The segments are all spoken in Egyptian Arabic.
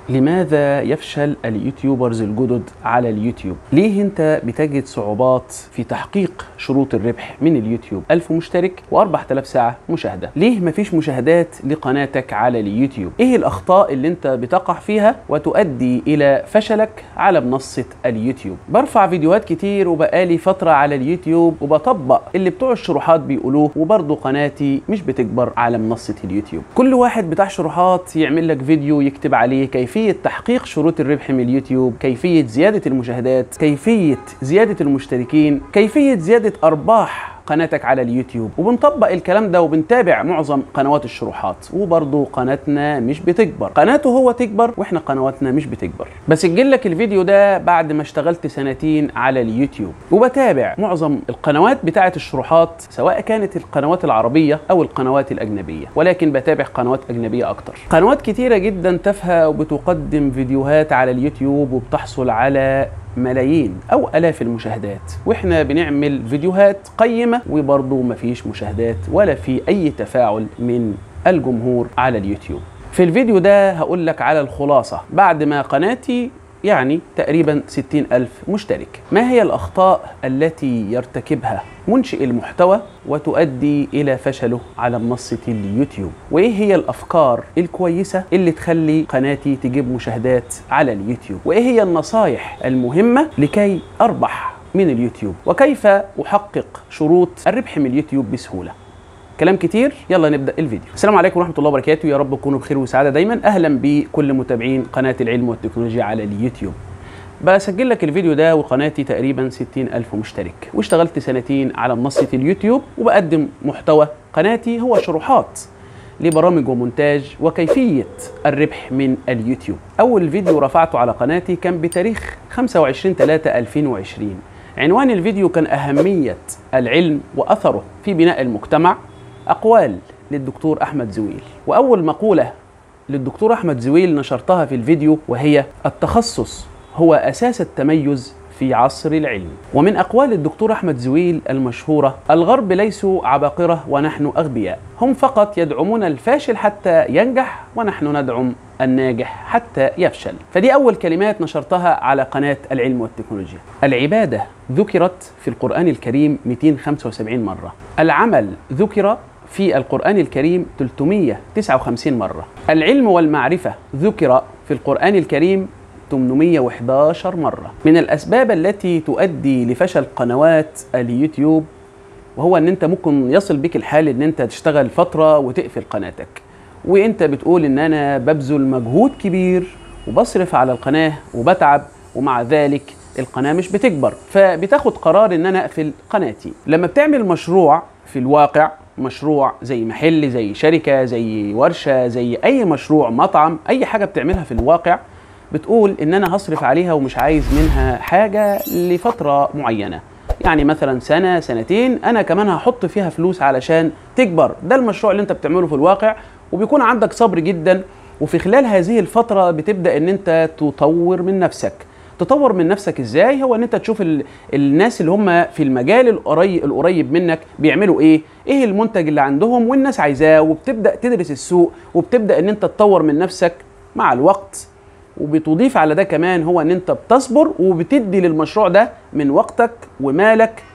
لماذا يفشل اليوتيوبرز الجدد على اليوتيوب؟ ليه انت بتجد صعوبات في تحقيق شروط الربح من اليوتيوب؟ 1000 مشترك و4000 ساعة مشاهدة. ليه مفيش مشاهدات لقناتك على اليوتيوب؟ ايه الاخطاء اللي انت بتقع فيها وتؤدي الى فشلك على منصة اليوتيوب؟ برفع فيديوهات كتير وبقالي فترة على اليوتيوب وبطبق اللي بتوع الشروحات بيقولوه وبرضه قناتي مش بتكبر على منصة اليوتيوب. كل واحد بتاع شروحات يعمل لك فيديو يكتب عليه كيفية تحقيق شروط الربح من اليوتيوب كيفية زيادة المشاهدات كيفية زيادة المشتركين كيفية زيادة أرباح قناتك على اليوتيوب وبنطبق الكلام ده وبنتابع معظم قنوات الشروحات وبرضه قناتنا مش بتكبر قناته هو تكبر واحنا قنواتنا مش بتكبر بسجل لك الفيديو ده بعد ما اشتغلت سنتين على اليوتيوب وبتابع معظم القنوات بتاعه الشروحات سواء كانت القنوات العربيه او القنوات الاجنبيه ولكن بتابع قنوات اجنبيه اكتر قنوات كتيره جدا تافهه وبتقدم فيديوهات على اليوتيوب وبتحصل على ملايين او الاف المشاهدات واحنا بنعمل فيديوهات قيمه وبرضه مفيش مشاهدات ولا في اي تفاعل من الجمهور على اليوتيوب في الفيديو ده هقول لك على الخلاصه بعد ما قناتي يعني تقريبا 60 ألف مشترك ما هي الأخطاء التي يرتكبها منشئ المحتوى وتؤدي إلى فشله على منصة اليوتيوب وإيه هي الأفكار الكويسة اللي تخلي قناتي تجيب مشاهدات على اليوتيوب وإيه هي النصايح المهمة لكي أربح من اليوتيوب وكيف أحقق شروط الربح من اليوتيوب بسهولة كلام كتير يلا نبدا الفيديو السلام عليكم ورحمه الله وبركاته يا رب تكونوا بخير وسعاده دايما اهلا بكل متابعين قناه العلم والتكنولوجيا على اليوتيوب بسجل لك الفيديو ده وقناتي تقريبا 60 ألف مشترك واشتغلت سنتين على منصة اليوتيوب وبقدم محتوى قناتي هو شروحات لبرامج ومونتاج وكيفية الربح من اليوتيوب أول فيديو رفعته على قناتي كان بتاريخ 25 3 2020 عنوان الفيديو كان أهمية العلم وأثره في بناء المجتمع أقوال للدكتور أحمد زويل وأول مقولة للدكتور أحمد زويل نشرتها في الفيديو وهي التخصص هو أساس التميز في عصر العلم ومن أقوال الدكتور أحمد زويل المشهورة الغرب ليسوا عباقرة ونحن أغبياء هم فقط يدعمون الفاشل حتى ينجح ونحن ندعم الناجح حتى يفشل فدي أول كلمات نشرتها على قناة العلم والتكنولوجيا العبادة ذكرت في القرآن الكريم 275 مرة العمل ذكر في القرآن الكريم 359 مرة العلم والمعرفة ذكر في القرآن الكريم 811 مرة من الأسباب التي تؤدي لفشل قنوات اليوتيوب وهو ان انت ممكن يصل بك الحال ان انت تشتغل فترة وتقفل قناتك وانت بتقول ان انا ببذل مجهود كبير وبصرف على القناة وبتعب ومع ذلك القناة مش بتكبر فبتاخد قرار ان انا اقفل قناتي لما بتعمل مشروع في الواقع مشروع زي محل زي شركة زي ورشة زي اي مشروع مطعم اي حاجة بتعملها في الواقع بتقول ان انا هصرف عليها ومش عايز منها حاجه لفتره معينه يعني مثلا سنه سنتين انا كمان هحط فيها فلوس علشان تكبر ده المشروع اللي انت بتعمله في الواقع وبيكون عندك صبر جدا وفي خلال هذه الفتره بتبدا ان انت تطور من نفسك تطور من نفسك ازاي هو ان انت تشوف ال... الناس اللي هم في المجال القريب القريب منك بيعملوا ايه ايه المنتج اللي عندهم والناس عايزاه وبتبدا تدرس السوق وبتبدا ان انت تطور من نفسك مع الوقت وبتضيف على ده كمان هو ان انت بتصبر وبتدي للمشروع ده من وقتك ومالك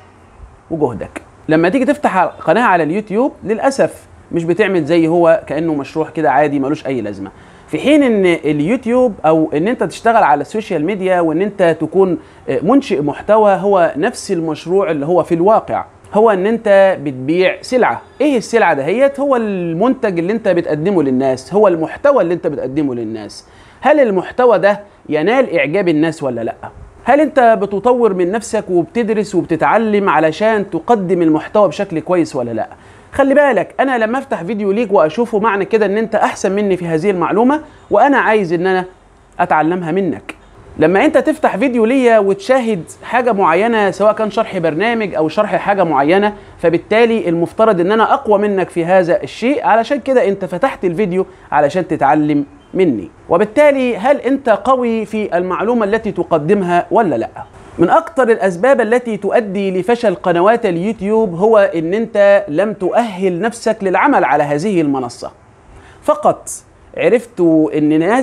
وجهدك لما تيجي تفتح قناه على اليوتيوب للاسف مش بتعمل زي هو كانه مشروع كده عادي ملوش اي لازمه في حين ان اليوتيوب او ان انت تشتغل على السوشيال ميديا وان انت تكون منشئ محتوى هو نفس المشروع اللي هو في الواقع هو ان انت بتبيع سلعه ايه السلعه دهيت هو المنتج اللي انت بتقدمه للناس هو المحتوى اللي انت بتقدمه للناس هل المحتوى ده ينال اعجاب الناس ولا لا هل انت بتطور من نفسك وبتدرس وبتتعلم علشان تقدم المحتوى بشكل كويس ولا لا خلي بالك انا لما افتح فيديو ليك واشوفه معنى كده ان انت احسن مني في هذه المعلومه وانا عايز ان انا اتعلمها منك لما انت تفتح فيديو ليا وتشاهد حاجه معينه سواء كان شرح برنامج او شرح حاجه معينه فبالتالي المفترض ان انا اقوى منك في هذا الشيء علشان كده انت فتحت الفيديو علشان تتعلم مني وبالتالي هل انت قوي في المعلومه التي تقدمها ولا لا من اكثر الاسباب التي تؤدي لفشل قنوات اليوتيوب هو ان انت لم تؤهل نفسك للعمل على هذه المنصه فقط عرفتوا ان ناس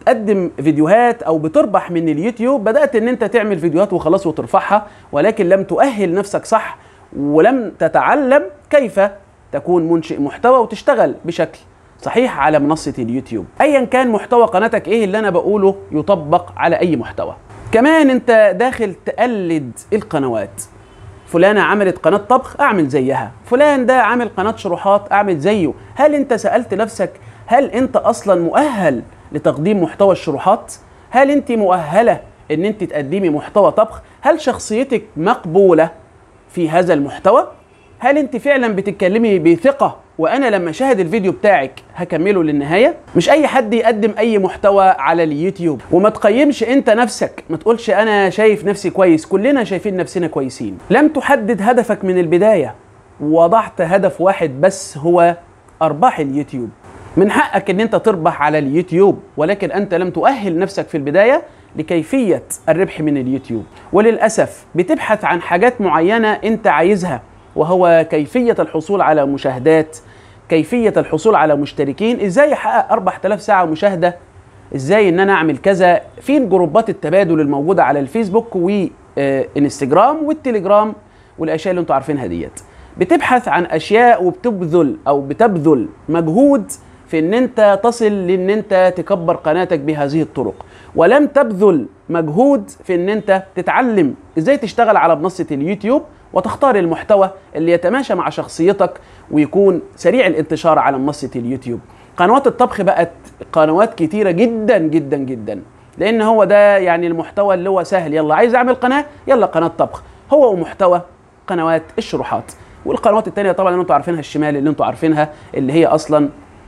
بتقدم فيديوهات او بتربح من اليوتيوب بدات ان انت تعمل فيديوهات وخلاص وترفعها ولكن لم تؤهل نفسك صح ولم تتعلم كيف تكون منشئ محتوى وتشتغل بشكل صحيح على منصه اليوتيوب ايا كان محتوى قناتك ايه اللي انا بقوله يطبق على اي محتوى كمان انت داخل تقلد القنوات فلانة عملت قناة طبخ أعمل زيها فلان ده عامل قناة شروحات أعمل زيه هل أنت سألت نفسك هل أنت أصلا مؤهل لتقديم محتوى الشروحات هل أنت مؤهلة أن أنت تقدمي محتوى طبخ هل شخصيتك مقبولة في هذا المحتوى هل أنت فعلا بتتكلمي بثقة وانا لما شاهد الفيديو بتاعك هكمله للنهايه مش اي حد يقدم اي محتوى على اليوتيوب وما تقيمش انت نفسك ما تقولش انا شايف نفسي كويس كلنا شايفين نفسنا كويسين لم تحدد هدفك من البدايه وضعت هدف واحد بس هو ارباح اليوتيوب من حقك ان انت تربح على اليوتيوب ولكن انت لم تؤهل نفسك في البدايه لكيفيه الربح من اليوتيوب وللاسف بتبحث عن حاجات معينه انت عايزها وهو كيفية الحصول على مشاهدات كيفية الحصول على مشتركين ازاي احقق 4000 ساعة مشاهدة ازاي ان انا اعمل كذا فين جروبات التبادل الموجودة على الفيسبوك وانستجرام والتليجرام والاشياء اللي انتوا عارفينها ديت بتبحث عن اشياء وبتبذل او بتبذل مجهود في ان انت تصل لان انت تكبر قناتك بهذه الطرق ولم تبذل مجهود في ان انت تتعلم ازاي تشتغل على منصة اليوتيوب وتختار المحتوى اللي يتماشى مع شخصيتك ويكون سريع الانتشار على منصة اليوتيوب قنوات الطبخ بقت قنوات كتيرة جدا جدا جدا لان هو ده يعني المحتوى اللي هو سهل يلا عايز اعمل قناة يلا قناة طبخ هو محتوى قنوات الشروحات والقنوات التانية طبعا اللي انتوا عارفينها الشمال اللي انتوا عارفينها اللي هي اصلا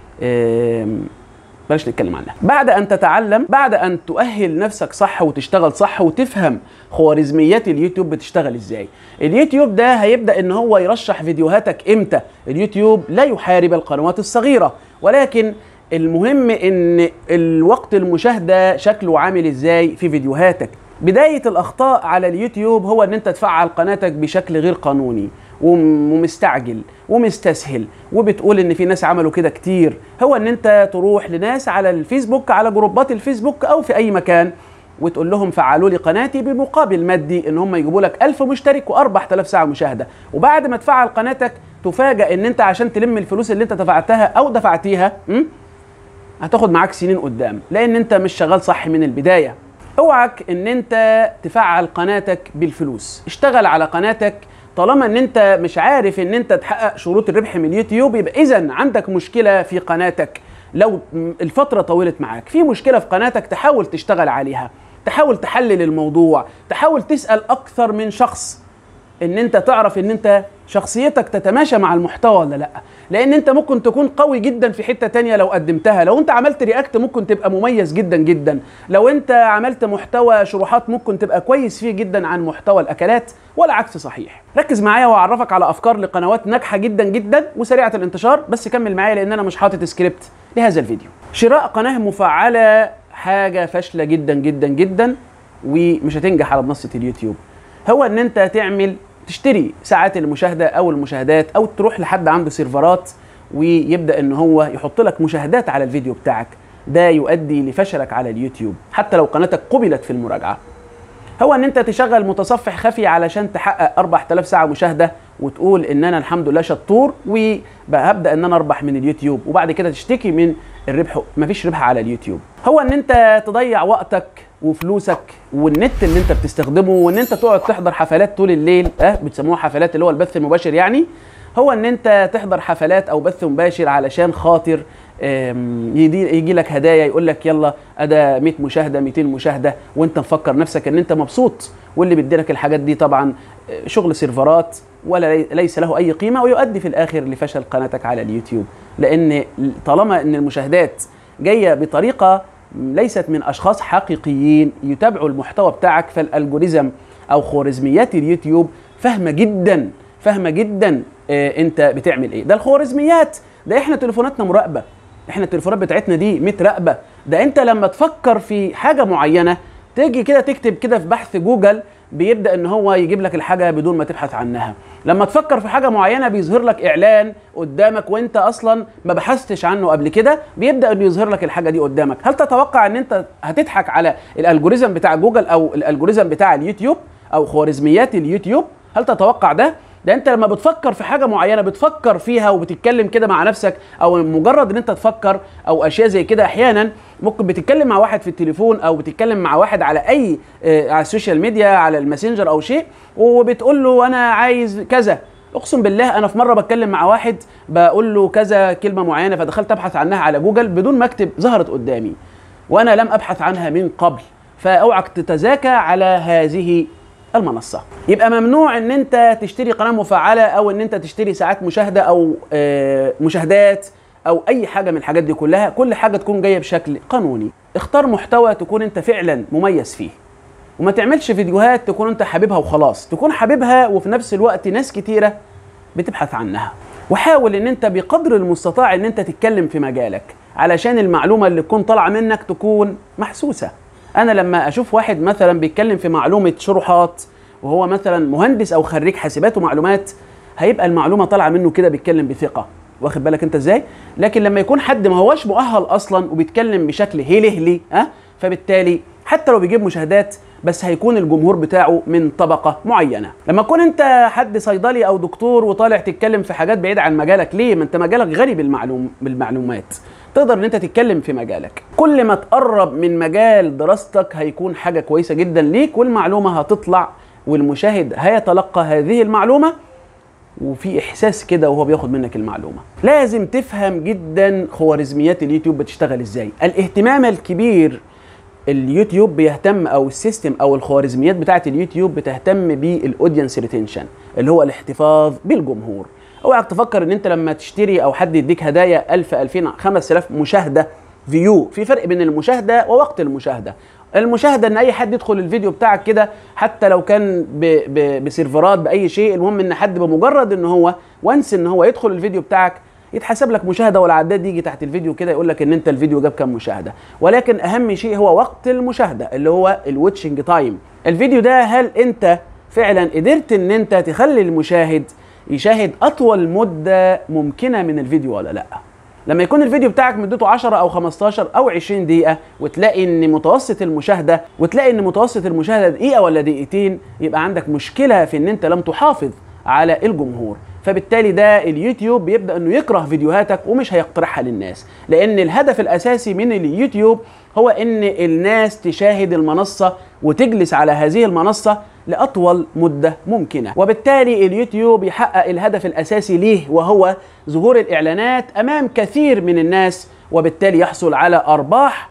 بلاش نتكلم عنها بعد ان تتعلم بعد ان تؤهل نفسك صح وتشتغل صح وتفهم خوارزميات اليوتيوب بتشتغل ازاي اليوتيوب ده هيبدا ان هو يرشح فيديوهاتك امتى اليوتيوب لا يحارب القنوات الصغيره ولكن المهم ان الوقت المشاهده شكله عامل ازاي في فيديوهاتك بدايه الاخطاء على اليوتيوب هو ان انت تفعل قناتك بشكل غير قانوني ومستعجل ومستسهل وبتقول ان في ناس عملوا كده كتير هو ان انت تروح لناس على الفيسبوك على جروبات الفيسبوك او في اي مكان وتقول لهم فعلوا لي قناتي بمقابل مادي ان هم يجيبوا لك 1000 مشترك و4000 ساعه مشاهده وبعد ما تفعل قناتك تفاجئ ان انت عشان تلم الفلوس اللي انت دفعتها او دفعتيها هتاخد معاك سنين قدام لان انت مش شغال صح من البدايه اوعك ان انت تفعل قناتك بالفلوس اشتغل على قناتك طالما ان انت مش عارف ان انت تحقق شروط الربح من اليوتيوب يبقى اذا عندك مشكله في قناتك لو الفتره طولت معاك في مشكله في قناتك تحاول تشتغل عليها تحاول تحلل الموضوع تحاول تسال اكثر من شخص ان انت تعرف ان انت شخصيتك تتماشى مع المحتوى ولا لا لان انت ممكن تكون قوي جدا في حته تانية لو قدمتها لو انت عملت رياكت ممكن تبقى مميز جدا جدا لو انت عملت محتوى شروحات ممكن تبقى كويس فيه جدا عن محتوى الاكلات ولا عكس صحيح ركز معايا واعرفك على افكار لقنوات ناجحه جدا جدا وسريعه الانتشار بس كمل معايا لان انا مش حاطط سكريبت لهذا الفيديو شراء قناه مفعله حاجه فاشله جدا جدا جدا ومش هتنجح على منصه اليوتيوب هو ان انت تعمل تشتري ساعات المشاهده او المشاهدات او تروح لحد عنده سيرفرات ويبدا ان هو يحط لك مشاهدات على الفيديو بتاعك ده يؤدي لفشلك على اليوتيوب حتى لو قناتك قبلت في المراجعه هو ان انت تشغل متصفح خفي علشان تحقق 4000 ساعه مشاهده وتقول ان انا الحمد لله شطور وهبدا ان انا اربح من اليوتيوب وبعد كده تشتكي من الربح مفيش ربح على اليوتيوب هو ان انت تضيع وقتك وفلوسك والنت اللي انت بتستخدمه وان انت تقعد تحضر حفلات طول الليل اه بتسموها حفلات اللي هو البث المباشر يعني هو ان انت تحضر حفلات او بث مباشر علشان خاطر يجي لك هدايا يقول لك يلا ادا 100 مشاهده 200 مشاهده وانت مفكر نفسك ان انت مبسوط واللي بيدي لك الحاجات دي طبعا شغل سيرفرات ولا ليس له اي قيمه ويؤدي في الاخر لفشل قناتك على اليوتيوب لان طالما ان المشاهدات جايه بطريقه ليست من اشخاص حقيقيين يتابعوا المحتوى بتاعك فالالجوريزم او خوارزميات اليوتيوب فاهمه جدا فاهمه جدا آه انت بتعمل ايه ده الخوارزميات ده احنا تليفوناتنا مراقبه احنا التليفونات بتاعتنا دي متراقبه ده انت لما تفكر في حاجه معينه تيجي كده تكتب كده في بحث جوجل بيبدا ان هو يجيب لك الحاجه بدون ما تبحث عنها لما تفكر في حاجه معينه بيظهر لك اعلان قدامك وانت اصلا ما بحثتش عنه قبل كده بيبدا انه يظهر لك الحاجه دي قدامك هل تتوقع ان انت هتضحك على الالجوريزم بتاع جوجل او الالجوريزم بتاع اليوتيوب او خوارزميات اليوتيوب هل تتوقع ده ده انت لما بتفكر في حاجه معينه بتفكر فيها وبتتكلم كده مع نفسك او مجرد ان انت تفكر او اشياء زي كده احيانا ممكن بتتكلم مع واحد في التليفون او بتتكلم مع واحد على اي آه على السوشيال ميديا على الماسنجر او شيء وبتقول له انا عايز كذا اقسم بالله انا في مره بتكلم مع واحد بقول له كذا كلمه معينه فدخلت ابحث عنها على جوجل بدون ما اكتب ظهرت قدامي وانا لم ابحث عنها من قبل فاوعك تتزاكى على هذه المنصه يبقى ممنوع ان انت تشتري قناه مفعله او ان انت تشتري ساعات مشاهده او آه مشاهدات او اي حاجه من الحاجات دي كلها كل حاجه تكون جايه بشكل قانوني اختار محتوى تكون انت فعلا مميز فيه وما تعملش فيديوهات تكون انت حاببها وخلاص تكون حاببها وفي نفس الوقت ناس كتيره بتبحث عنها وحاول ان انت بقدر المستطاع ان انت تتكلم في مجالك علشان المعلومه اللي تكون طالعه منك تكون محسوسه انا لما اشوف واحد مثلا بيتكلم في معلومه شروحات وهو مثلا مهندس او خريج حاسبات ومعلومات هيبقى المعلومه طالعه منه كده بيتكلم بثقه واخد بالك انت ازاي لكن لما يكون حد ما هوش مؤهل اصلا وبيتكلم بشكل هيلهلي ها أه؟ فبالتالي حتى لو بيجيب مشاهدات بس هيكون الجمهور بتاعه من طبقه معينه لما تكون انت حد صيدلي او دكتور وطالع تتكلم في حاجات بعيده عن مجالك ليه ما انت مجالك غني بالمعلوم بالمعلومات تقدر ان انت تتكلم في مجالك كل ما تقرب من مجال دراستك هيكون حاجه كويسه جدا ليك والمعلومه هتطلع والمشاهد هيتلقى هذه المعلومه وفي احساس كده وهو بياخد منك المعلومه لازم تفهم جدا خوارزميات اليوتيوب بتشتغل ازاي الاهتمام الكبير اليوتيوب بيهتم او السيستم او الخوارزميات بتاعه اليوتيوب بتهتم بالاودينس ريتنشن اللي هو الاحتفاظ بالجمهور اوعك تفكر ان انت لما تشتري او حد يديك هدايا 1000 2000 5000 مشاهده فيو في فرق بين المشاهده ووقت المشاهده المشاهده ان اي حد يدخل الفيديو بتاعك كده حتى لو كان ب ب بسيرفرات باي شيء المهم ان حد بمجرد ان هو وانس ان هو يدخل الفيديو بتاعك يتحسب لك مشاهده والعداد يجي تحت الفيديو كده يقول لك ان انت الفيديو جاب كام مشاهده ولكن اهم شيء هو وقت المشاهده اللي هو الواتشنج تايم الفيديو ده هل انت فعلا قدرت ان انت تخلي المشاهد يشاهد اطول مده ممكنه من الفيديو ولا لا لما يكون الفيديو بتاعك مدته 10 او 15 او 20 دقيقه وتلاقي ان متوسط المشاهده وتلاقي ان متوسط المشاهده دقيقه ولا دقيقتين يبقى عندك مشكله في ان انت لم تحافظ على الجمهور فبالتالي ده اليوتيوب بيبدا انه يكره فيديوهاتك ومش هيقترحها للناس لان الهدف الاساسي من اليوتيوب هو ان الناس تشاهد المنصه وتجلس على هذه المنصه لاطول مده ممكنه وبالتالي اليوتيوب يحقق الهدف الاساسي ليه وهو ظهور الاعلانات امام كثير من الناس وبالتالي يحصل على ارباح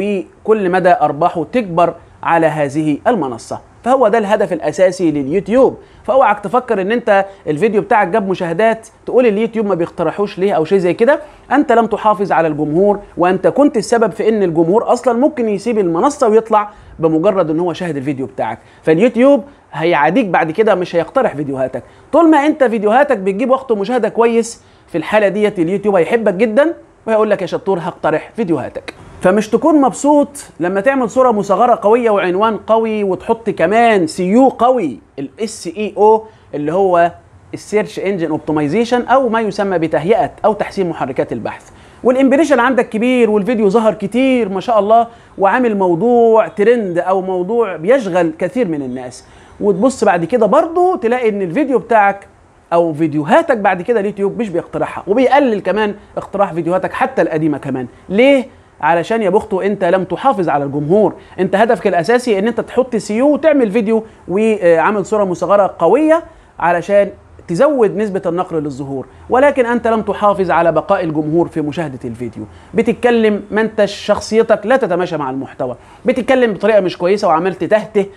وكل مدى ارباحه تكبر على هذه المنصه فهو ده الهدف الاساسي لليوتيوب فاوعك تفكر ان انت الفيديو بتاعك جاب مشاهدات تقول اليوتيوب ما بيقترحوش ليه او شيء زي كده انت لم تحافظ على الجمهور وانت كنت السبب في ان الجمهور اصلا ممكن يسيب المنصه ويطلع بمجرد ان هو شاهد الفيديو بتاعك فاليوتيوب هيعاديك بعد كده مش هيقترح فيديوهاتك طول ما انت فيديوهاتك بتجيب وقت مشاهده كويس في الحاله ديت اليوتيوب هيحبك جدا وهيقول لك يا شطور هقترح فيديوهاتك فمش تكون مبسوط لما تعمل صوره مصغره قويه وعنوان قوي وتحط كمان سيو قوي الاس اي او اللي هو السيرش انجن اوبتمايزيشن او ما يسمى بتهيئه او تحسين محركات البحث والامبريشن عندك كبير والفيديو ظهر كتير ما شاء الله وعامل موضوع ترند او موضوع بيشغل كثير من الناس وتبص بعد كده برضه تلاقي ان الفيديو بتاعك او فيديوهاتك بعد كده اليوتيوب مش بيقترحها وبيقلل كمان اقتراح فيديوهاتك حتى القديمه كمان ليه علشان يا بختو انت لم تحافظ على الجمهور انت هدفك الاساسي ان انت تحط سيو وتعمل فيديو وعامل صوره مصغره قويه علشان تزود نسبة النقر للظهور ولكن أنت لم تحافظ على بقاء الجمهور في مشاهدة الفيديو بتتكلم ما انت شخصيتك لا تتماشى مع المحتوى بتتكلم بطريقة مش كويسة وعمال تتهته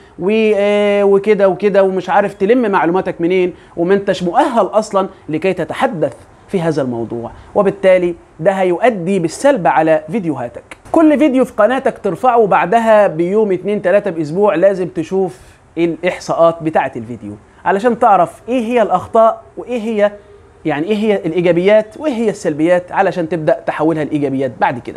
وكده وكده ومش عارف تلم معلوماتك منين وما انتش مؤهل أصلا لكي تتحدث في هذا الموضوع وبالتالي ده هيؤدي بالسلب على فيديوهاتك كل فيديو في قناتك ترفعه بعدها بيوم اتنين تلاتة باسبوع لازم تشوف الاحصاءات بتاعه الفيديو علشان تعرف ايه هي الاخطاء وايه هي يعني ايه هي الايجابيات وايه هي السلبيات علشان تبدا تحولها لايجابيات بعد كده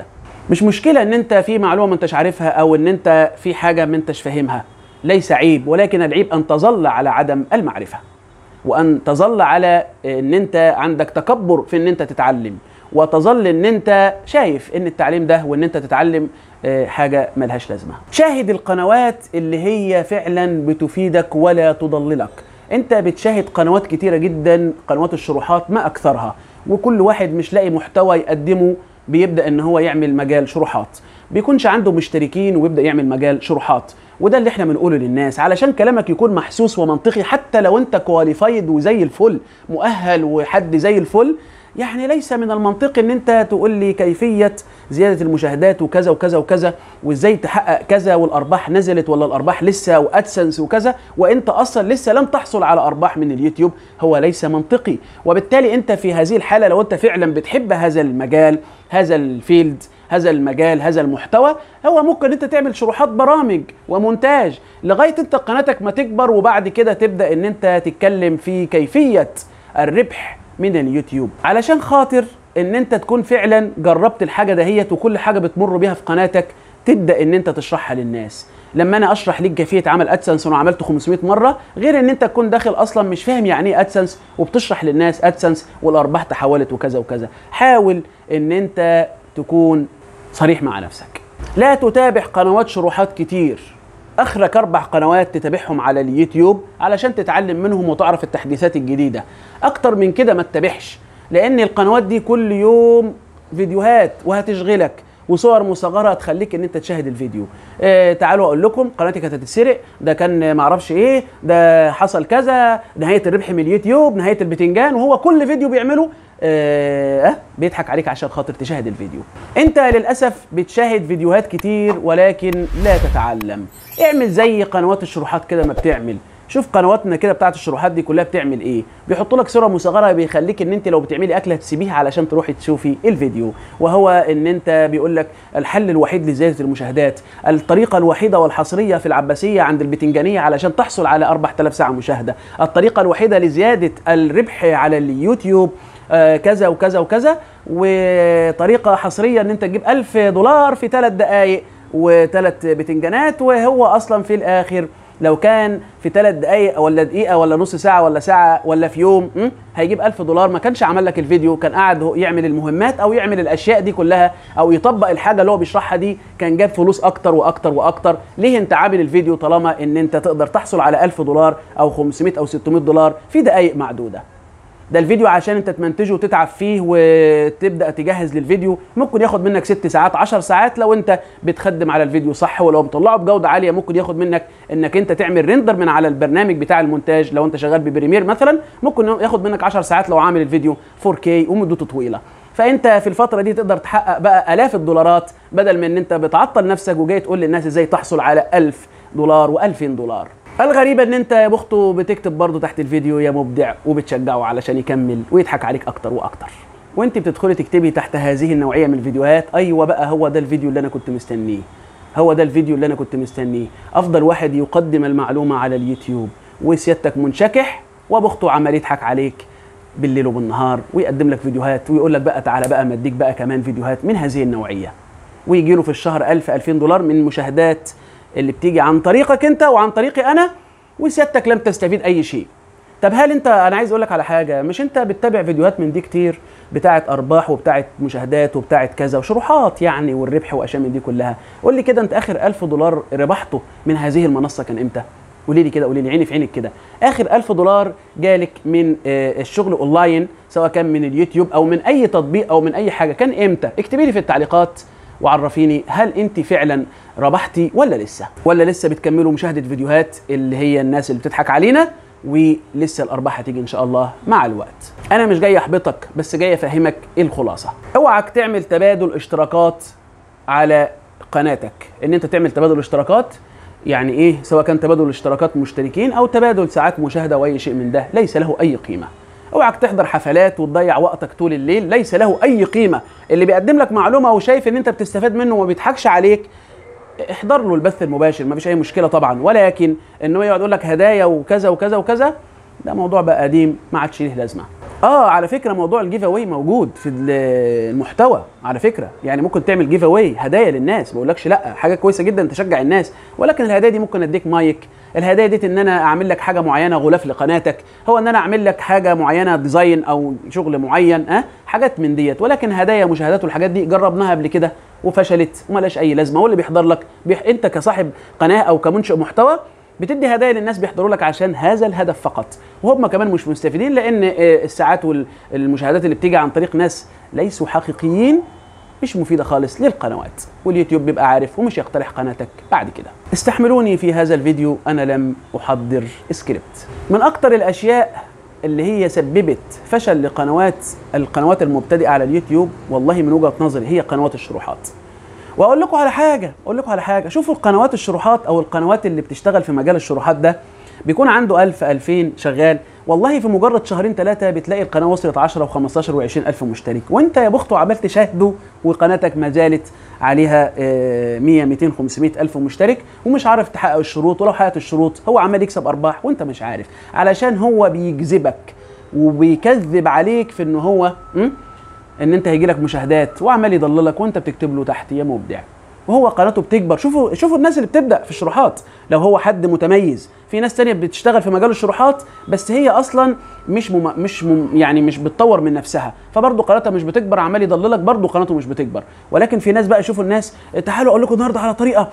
مش مشكله ان انت في معلومه ما انتش عارفها او ان انت في حاجه ما انتش فاهمها ليس عيب ولكن العيب ان تظل على عدم المعرفه وان تظل على ان انت عندك تكبر في ان انت تتعلم وتظل ان انت شايف ان التعليم ده وان انت تتعلم آه، حاجه ملهاش لازمه شاهد القنوات اللي هي فعلا بتفيدك ولا تضللك انت بتشاهد قنوات كتيره جدا قنوات الشروحات ما اكثرها وكل واحد مش لاقي محتوى يقدمه بيبدا ان هو يعمل مجال شروحات بيكونش عنده مشتركين ويبدا يعمل مجال شروحات وده اللي احنا بنقوله للناس علشان كلامك يكون محسوس ومنطقي حتى لو انت كواليفايد وزي الفل مؤهل وحد زي الفل يعني ليس من المنطق ان انت تقول لي كيفيه زياده المشاهدات وكذا وكذا وكذا وازاي تحقق كذا والارباح نزلت ولا الارباح لسه وادسنس وكذا وانت اصلا لسه لم تحصل على ارباح من اليوتيوب هو ليس منطقي وبالتالي انت في هذه الحاله لو انت فعلا بتحب هذا المجال هذا الفيلد هذا المجال هذا المحتوى هو ممكن انت تعمل شروحات برامج ومونتاج لغايه انت قناتك ما تكبر وبعد كده تبدا ان انت تتكلم في كيفيه الربح من اليوتيوب علشان خاطر ان انت تكون فعلا جربت الحاجه دهيت وكل حاجه بتمر بيها في قناتك تبدا ان انت تشرحها للناس لما انا اشرح ليك كيفيه عمل ادسنس وانا عملته 500 مره غير ان انت تكون داخل اصلا مش فاهم يعني ايه ادسنس وبتشرح للناس ادسنس والارباح تحولت وكذا وكذا حاول ان انت تكون صريح مع نفسك لا تتابع قنوات شروحات كتير اخرك اربع قنوات تتابعهم على اليوتيوب علشان تتعلم منهم وتعرف التحديثات الجديده اكتر من كده ما تتابعش لان القنوات دي كل يوم فيديوهات وهتشغلك وصور مصغره هتخليك ان انت تشاهد الفيديو آه تعالوا اقول لكم قناتي كانت هتتسرق ده كان معرفش ايه ده حصل كذا نهايه الربح من اليوتيوب نهايه البتنجان وهو كل فيديو بيعمله آه آه، بيضحك عليك عشان خاطر تشاهد الفيديو انت للاسف بتشاهد فيديوهات كتير ولكن لا تتعلم اعمل زي قنوات الشروحات كده ما بتعمل شوف قنواتنا كده بتاعت الشروحات دي كلها بتعمل ايه بيحط لك صوره مصغره بيخليك ان انت لو بتعملي اكله تسيبيها علشان تروحي تشوفي الفيديو وهو ان انت بيقول لك الحل الوحيد لزياده المشاهدات الطريقه الوحيده والحصريه في العباسيه عند البتنجانيه علشان تحصل على 4000 ساعه مشاهده الطريقه الوحيده لزياده الربح على اليوتيوب آه، كذا وكذا وكذا وطريقه حصريه ان انت تجيب 1000 دولار في ثلاث دقائق وثلاث بتنجانات وهو اصلا في الاخر لو كان في ثلاث دقائق ولا دقيقه ولا نص ساعه ولا ساعه ولا في يوم م? هيجيب ألف دولار ما كانش عمل لك الفيديو كان قاعد هو يعمل المهمات او يعمل الاشياء دي كلها او يطبق الحاجه اللي هو بيشرحها دي كان جاب فلوس اكتر واكتر واكتر ليه انت عامل الفيديو طالما ان انت تقدر تحصل على 1000 دولار او 500 او 600 دولار في دقائق معدوده ده الفيديو عشان انت تمنتجه وتتعب فيه وتبدا تجهز للفيديو ممكن ياخد منك ست ساعات 10 ساعات لو انت بتخدم على الفيديو صح ولو مطلعه بجوده عاليه ممكن ياخد منك انك انت تعمل ريندر من على البرنامج بتاع المونتاج لو انت شغال ببريمير مثلا ممكن ياخد منك 10 ساعات لو عامل الفيديو 4K ومدته طويله فانت في الفتره دي تقدر تحقق بقى الاف الدولارات بدل من ان انت بتعطل نفسك وجاي تقول للناس ازاي تحصل على 1000 دولار و2000 دولار الغريبة ان انت يا بخته بتكتب برضه تحت الفيديو يا مبدع وبتشجعه علشان يكمل ويضحك عليك اكتر واكتر وانت بتدخلي تكتبي تحت هذه النوعية من الفيديوهات ايوه بقى هو ده الفيديو اللي انا كنت مستنيه هو ده الفيديو اللي انا كنت مستنيه افضل واحد يقدم المعلومة على اليوتيوب وسيادتك منشكح وبخته عمال يضحك عليك بالليل وبالنهار ويقدم لك فيديوهات ويقول لك بقى تعالى بقى مديك بقى كمان فيديوهات من هذه النوعية ويجي له في الشهر 1000 2000 دولار من مشاهدات اللي بتيجي عن طريقك انت وعن طريقي انا وسيادتك لم تستفيد اي شيء طب هل انت انا عايز اقول لك على حاجه مش انت بتتابع فيديوهات من دي كتير بتاعه ارباح وبتاعه مشاهدات وبتاعه كذا وشروحات يعني والربح واشياء من دي كلها قول لي كده انت اخر 1000 دولار ربحته من هذه المنصه كان امتى قولي لي كده قولي لي عيني في عينك كده اخر 1000 دولار جالك من آه، الشغل اونلاين سواء كان من اليوتيوب او من اي تطبيق او من اي حاجه كان امتى اكتبي لي في التعليقات وعرفيني هل انت فعلا ربحتي ولا لسه ولا لسه بتكملوا مشاهده فيديوهات اللي هي الناس اللي بتضحك علينا ولسه الارباح هتيجي ان شاء الله مع الوقت انا مش جاي احبطك بس جاي افهمك ايه الخلاصه اوعك تعمل تبادل اشتراكات على قناتك ان انت تعمل تبادل اشتراكات يعني ايه سواء كان تبادل اشتراكات مشتركين او تبادل ساعات مشاهده واي شيء من ده ليس له اي قيمه اوعك تحضر حفلات وتضيع وقتك طول الليل ليس له اي قيمه اللي بيقدم لك معلومه وشايف ان انت بتستفاد منه وما بيضحكش عليك احضر له البث المباشر ما فيش اي مشكله طبعا ولكن ان هو يقعد يقول لك هدايا وكذا وكذا وكذا ده موضوع بقى قديم ما عادش ليه لازمه اه على فكره موضوع الجيف اواي موجود في ال- المحتوى على فكره يعني ممكن تعمل جيف اواي هدايا للناس ما بقولكش لا حاجه كويسه جدا تشجع الناس ولكن الهدايا دي ممكن اديك مايك الهدايا دي ان انا اعمل لك حاجه معينه غلاف لقناتك هو ان انا اعمل لك حاجه معينه ديزاين او شغل معين اه حاجات من ديت ولكن هدايا مشاهدات والحاجات دي جربناها قبل كده وفشلت وملاش اي لازمه هو اللي بيحضر لك بيح... انت كصاحب قناه او كمنشئ محتوى بتدي هدايا للناس بيحضروا لك عشان هذا الهدف فقط وهم كمان مش مستفيدين لان آه، الساعات والمشاهدات اللي بتيجي عن طريق ناس ليسوا حقيقيين مش مفيده خالص للقنوات واليوتيوب بيبقى عارف ومش يقترح قناتك بعد كده استحملوني في هذا الفيديو انا لم احضر سكريبت من اكتر الاشياء اللي هي سببت فشل لقنوات القنوات المبتدئه على اليوتيوب والله من وجهه نظري هي قنوات الشروحات واقول لكم على حاجه اقول لكم على حاجه شوفوا القنوات الشروحات او القنوات اللي بتشتغل في مجال الشروحات ده بيكون عنده 1000 2000 شغال والله في مجرد شهرين ثلاثه بتلاقي القناه وصلت 10 و15 و20 الف مشترك وانت يا بخت عمال تشاهده وقناتك ما زالت عليها آه، 100 200 500 الف مشترك ومش عارف تحقق الشروط ولو حققت الشروط هو عمال يكسب ارباح وانت مش عارف علشان هو بيجذبك وبيكذب عليك في ان هو م? ان انت هيجي لك مشاهدات وعمال يضللك وانت بتكتب له تحت يا مبدع وهو قناته بتكبر شوفوا شوفوا الناس اللي بتبدا في الشروحات لو هو حد متميز في ناس تانية بتشتغل في مجال الشروحات بس هي اصلا مش مم مش مم يعني مش بتطور من نفسها فبرضه قناتها مش بتكبر عمال يضللك برضه قناته مش بتكبر ولكن في ناس بقى شوفوا الناس تعالوا اقول لكم النهارده على طريقه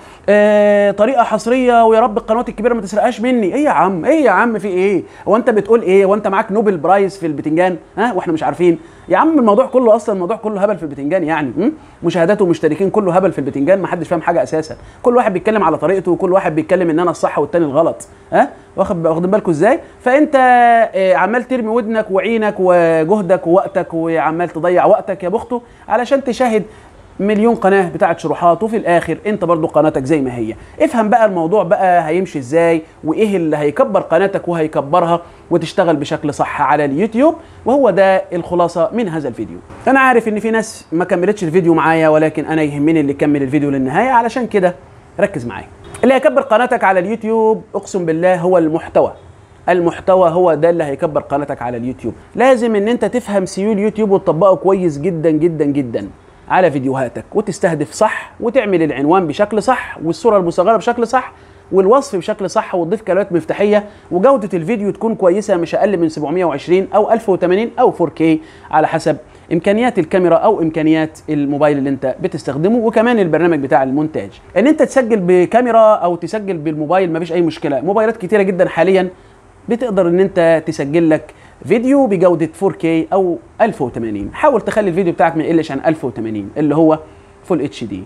آه طريقه حصريه ويا رب القنوات الكبيره ما تسرقهاش مني ايه يا عم ايه يا عم في ايه هو انت بتقول ايه هو انت معاك نوبل برايز في البتنجان ها واحنا مش عارفين يا عم الموضوع كله اصلا الموضوع كله هبل في البتنجان يعني م? مشاهدات ومشتركين كله هبل في البتنجان ما حدش فاهم حاجه اساسا كل واحد بيتكلم على طريقته وكل واحد بيتكلم ان انا الصح والتاني الغلط ها واخد واخدين بالكم ازاي فانت آه، عمال ترمي ودنك وعينك وجهدك ووقتك وعمال تضيع وقتك يا بخته علشان تشاهد مليون قناه بتاعت شروحات وفي الاخر انت برضو قناتك زي ما هي افهم بقى الموضوع بقى هيمشي ازاي وايه اللي هيكبر قناتك وهيكبرها وتشتغل بشكل صح على اليوتيوب وهو ده الخلاصه من هذا الفيديو انا عارف ان في ناس ما كملتش الفيديو معايا ولكن انا يهمني اللي يكمل الفيديو للنهايه علشان كده ركز معايا اللي هيكبر قناتك على اليوتيوب اقسم بالله هو المحتوى المحتوى هو ده اللي هيكبر قناتك على اليوتيوب لازم ان انت تفهم سيول يوتيوب وتطبقه كويس جدا جدا جدا على فيديوهاتك وتستهدف صح وتعمل العنوان بشكل صح والصوره المصغره بشكل صح والوصف بشكل صح وتضيف كلمات مفتاحيه وجوده الفيديو تكون كويسه مش اقل من 720 او 1080 او 4K على حسب امكانيات الكاميرا او امكانيات الموبايل اللي انت بتستخدمه وكمان البرنامج بتاع المونتاج ان انت تسجل بكاميرا او تسجل بالموبايل مفيش اي مشكله موبايلات كتيره جدا حاليا بتقدر ان انت تسجل لك فيديو بجوده 4K او 1080 حاول تخلي الفيديو بتاعك ما يقلش عن 1080 اللي هو فول اتش دي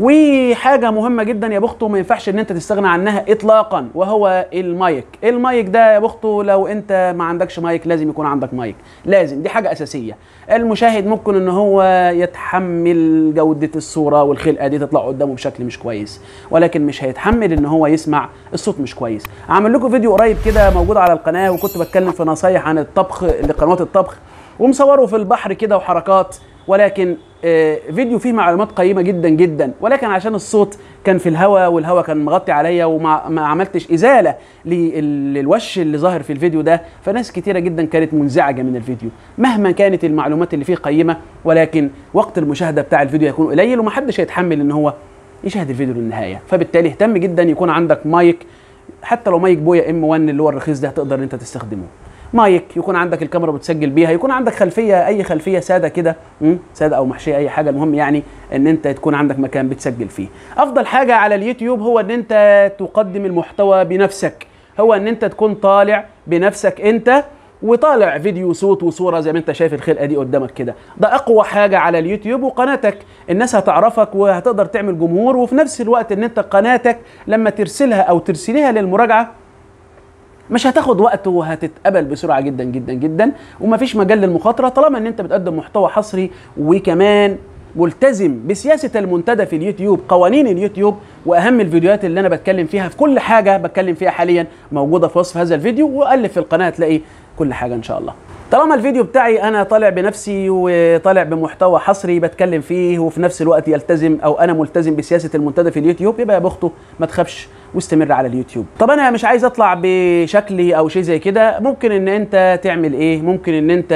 وحاجه مهمه جدا يا بخته ما ينفعش ان انت تستغنى عنها اطلاقا وهو المايك المايك ده يا بخته لو انت ما عندكش مايك لازم يكون عندك مايك لازم دي حاجه اساسيه المشاهد ممكن ان هو يتحمل جوده الصوره والخلقه دي تطلع قدامه بشكل مش كويس ولكن مش هيتحمل ان هو يسمع الصوت مش كويس عامل لكم فيديو قريب كده موجود على القناه وكنت بتكلم في نصايح عن الطبخ لقنوات الطبخ ومصوره في البحر كده وحركات ولكن آه، فيديو فيه معلومات قيمه جدا جدا ولكن عشان الصوت كان في الهواء والهواء كان مغطي عليا وما ما عملتش ازاله لل- للوش اللي ظاهر في الفيديو ده فناس كتيره جدا كانت منزعجه من الفيديو مهما كانت المعلومات اللي فيه قيمه ولكن وقت المشاهده بتاع الفيديو هيكون قليل ومحدش هيتحمل ان هو يشاهد الفيديو للنهايه فبالتالي اهتم جدا يكون عندك مايك حتى لو مايك بويا ام 1 اللي هو الرخيص ده تقدر ان انت تستخدمه مايك يكون عندك الكاميرا بتسجل بيها يكون عندك خلفيه اي خلفيه ساده كده م? ساده او محشيه اي حاجه المهم يعني ان انت تكون عندك مكان بتسجل فيه افضل حاجه على اليوتيوب هو ان انت تقدم المحتوى بنفسك هو ان انت تكون طالع بنفسك انت وطالع فيديو صوت وصوره زي ما انت شايف الخلقه دي قدامك كده ده اقوى حاجه على اليوتيوب وقناتك الناس هتعرفك وهتقدر تعمل جمهور وفي نفس الوقت ان انت قناتك لما ترسلها او ترسليها للمراجعه مش هتاخد وقت وهتتقبل بسرعه جدا جدا جدا ومفيش مجال للمخاطره طالما ان انت بتقدم محتوى حصري وكمان ملتزم بسياسه المنتدى في اليوتيوب قوانين اليوتيوب واهم الفيديوهات اللي انا بتكلم فيها في كل حاجه بتكلم فيها حاليا موجوده في وصف هذا الفيديو وقلب في القناه هتلاقي كل حاجه ان شاء الله طالما الفيديو بتاعي انا طالع بنفسي وطالع بمحتوى حصري بتكلم فيه وفي نفس الوقت يلتزم او انا ملتزم بسياسه المنتدى في اليوتيوب يبقى يا بخته ما تخافش واستمر على اليوتيوب طب انا مش عايز اطلع بشكلي او شيء زي كده ممكن ان انت تعمل ايه ممكن ان انت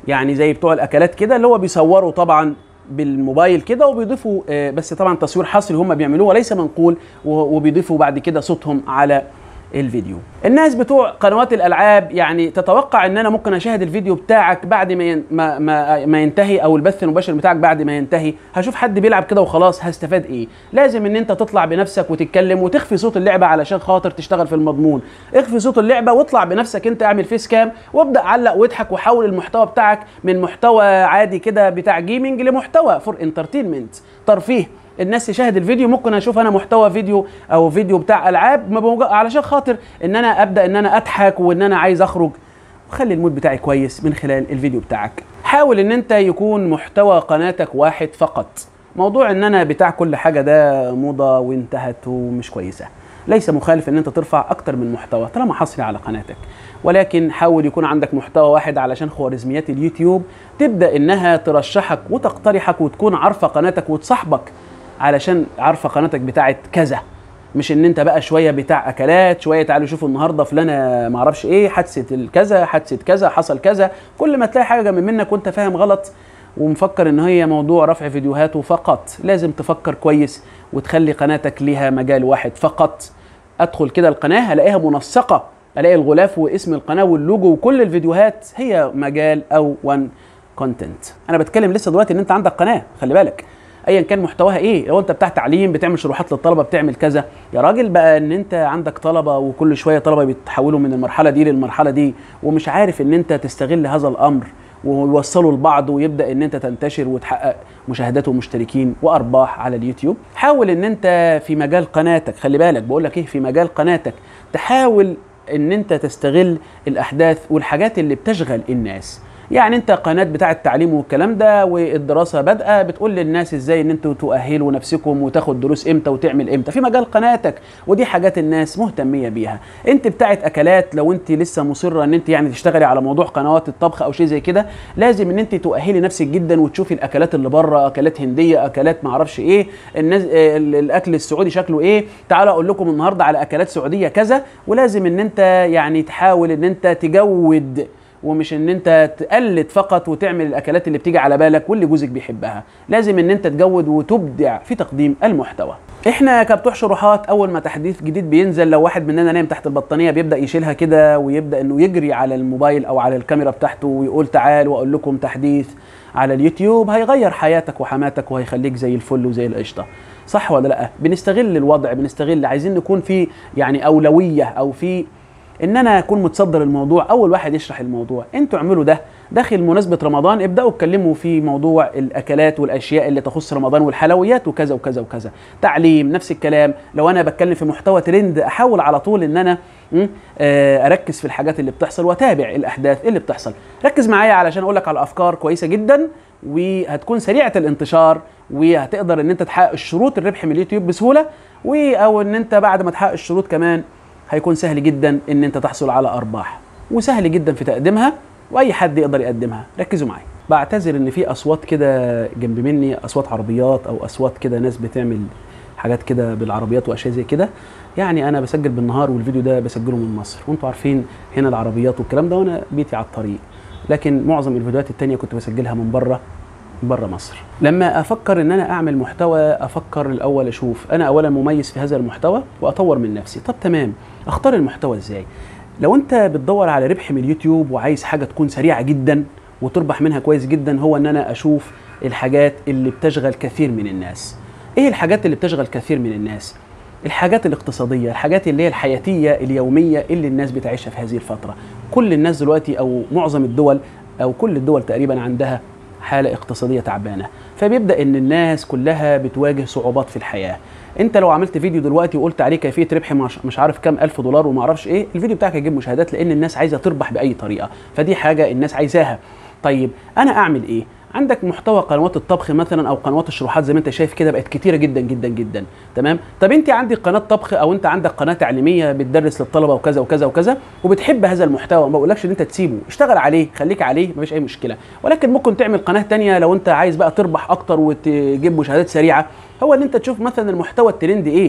يعني زي بتوع الاكلات كده اللي هو بيصوروا طبعا بالموبايل كده وبيضيفوا آه، بس طبعا تصوير حصري هم بيعملوه وليس منقول و- وبيضيفوا بعد كده صوتهم على الفيديو الناس بتوع قنوات الالعاب يعني تتوقع ان انا ممكن اشاهد الفيديو بتاعك بعد ما ين- ما ما, ما ينتهي او البث المباشر بتاعك بعد ما ينتهي هشوف حد بيلعب كده وخلاص هستفاد ايه لازم ان انت تطلع بنفسك وتتكلم وتخفي صوت اللعبه علشان خاطر تشتغل في المضمون اخفي صوت اللعبه واطلع بنفسك انت اعمل فيس كام وابدا علق واضحك وحول المحتوى بتاعك من محتوى عادي كده بتاع جيمنج لمحتوى فور انترتينمنت ترفيه الناس تشاهد الفيديو ممكن اشوف انا محتوى فيديو او فيديو بتاع العاب ما بوج- علشان خاطر ان انا ابدا ان انا اضحك وان انا عايز اخرج وخلي المود بتاعي كويس من خلال الفيديو بتاعك حاول ان انت يكون محتوى قناتك واحد فقط موضوع ان انا بتاع كل حاجه ده موضه وانتهت ومش كويسه ليس مخالف ان انت ترفع اكتر من محتوى طالما حصري على قناتك ولكن حاول يكون عندك محتوى واحد علشان خوارزميات اليوتيوب تبدا انها ترشحك وتقترحك وتكون عارفه قناتك وتصاحبك علشان عارفه قناتك بتاعت كذا مش ان انت بقى شويه بتاع اكلات شويه تعالوا شوفوا النهارده فلانه ما اعرفش ايه حادثه الكذا حادثه كذا حصل كذا كل ما تلاقي حاجه جنب منك وانت فاهم غلط ومفكر ان هي موضوع رفع فيديوهاته فقط لازم تفكر كويس وتخلي قناتك ليها مجال واحد فقط ادخل كده القناه الاقيها منسقه الاقي الغلاف واسم القناه واللوجو وكل الفيديوهات هي مجال او وان كونتنت انا بتكلم لسه دلوقتي ان انت عندك قناه خلي بالك ايا كان محتواها ايه لو انت بتاع تعليم بتعمل شروحات للطلبه بتعمل كذا يا راجل بقى ان انت عندك طلبه وكل شويه طلبه بيتحولوا من المرحله دي للمرحله دي ومش عارف ان انت تستغل هذا الامر ويوصلوا لبعض ويبدا ان انت تنتشر وتحقق مشاهدات ومشتركين وارباح على اليوتيوب حاول ان انت في مجال قناتك خلي بالك بقول لك ايه في مجال قناتك تحاول ان انت تستغل الاحداث والحاجات اللي بتشغل الناس يعني انت قناه بتاعه التعليم والكلام ده والدراسه بادئه بتقول للناس ازاي ان انتوا تؤهلوا نفسكم وتاخد دروس امتى وتعمل امتى في مجال قناتك ودي حاجات الناس مهتميه بيها انت بتاعه اكلات لو انت لسه مصره ان انت يعني تشتغلي على موضوع قنوات الطبخ او شيء زي كده لازم ان انت تؤهلي نفسك جدا وتشوفي الاكلات اللي بره اكلات هنديه اكلات معرفش ايه الناس اه، ال- الاكل السعودي شكله ايه تعالوا اقول لكم النهارده على اكلات سعوديه كذا ولازم ان انت يعني تحاول ان انت تجود ومش ان انت تقلد فقط وتعمل الاكلات اللي بتيجي على بالك واللي جوزك بيحبها لازم ان انت تجود وتبدع في تقديم المحتوى احنا كبتوع شروحات اول ما تحديث جديد بينزل لو واحد مننا نايم تحت البطانيه بيبدا يشيلها كده ويبدا انه يجري على الموبايل او على الكاميرا بتاعته ويقول تعال واقول لكم تحديث على اليوتيوب هيغير حياتك وحماتك وهيخليك زي الفل وزي القشطه صح ولا لا بنستغل الوضع بنستغل عايزين نكون في يعني اولويه او في ان انا اكون متصدر الموضوع اول واحد يشرح الموضوع انتوا اعملوا ده داخل مناسبه رمضان ابداوا اتكلموا في موضوع الاكلات والاشياء اللي تخص رمضان والحلويات وكذا وكذا وكذا تعليم نفس الكلام لو انا بتكلم في محتوى ترند احاول على طول ان انا م، آه، اركز في الحاجات اللي بتحصل واتابع الاحداث اللي بتحصل ركز معايا علشان اقول لك على افكار كويسه جدا وهتكون سريعه الانتشار وهتقدر ان انت تحقق الشروط الربح من اليوتيوب بسهوله و او ان انت بعد ما تحقق الشروط كمان هيكون سهل جدا ان انت تحصل على ارباح وسهل جدا في تقديمها واي حد يقدر يقدمها ركزوا معايا بعتذر ان في اصوات كده جنب مني اصوات عربيات او اصوات كده ناس بتعمل حاجات كده بالعربيات واشياء زي كده يعني انا بسجل بالنهار والفيديو ده بسجله من مصر وانتوا عارفين هنا العربيات والكلام ده وانا بيتي على الطريق لكن معظم الفيديوهات التانية كنت بسجلها من بره بره مصر لما افكر ان انا اعمل محتوى افكر الاول اشوف انا اولا مميز في هذا المحتوى واطور من نفسي طب تمام اختار المحتوى ازاي لو انت بتدور على ربح من اليوتيوب وعايز حاجه تكون سريعه جدا وتربح منها كويس جدا هو ان انا اشوف الحاجات اللي بتشغل كثير من الناس ايه الحاجات اللي بتشغل كثير من الناس الحاجات الاقتصاديه الحاجات اللي هي الحياتيه اليوميه اللي الناس بتعيشها في هذه الفتره كل الناس دلوقتي او معظم الدول او كل الدول تقريبا عندها حاله اقتصاديه تعبانه فبيبدا ان الناس كلها بتواجه صعوبات في الحياه انت لو عملت فيديو دلوقتي وقلت عليه كيفيه ربح مش, مش عارف كام الف دولار وما اعرفش ايه الفيديو بتاعك هيجيب مشاهدات لان الناس عايزه تربح باي طريقه فدي حاجه الناس عايزاها طيب انا اعمل ايه عندك محتوى قنوات الطبخ مثلا او قنوات الشروحات زي ما انت شايف كده بقت كتيره جدا جدا جدا تمام طب انت عندك قناه طبخ او انت عندك قناه تعليميه بتدرس للطلبه وكذا وكذا وكذا وبتحب هذا المحتوى ما بقولكش ان انت تسيبه اشتغل عليه خليك عليه مفيش اي مشكله ولكن ممكن تعمل قناه تانية لو انت عايز بقى تربح اكتر وتجيب مشاهدات سريعه هو ان انت تشوف مثلا المحتوى الترند ايه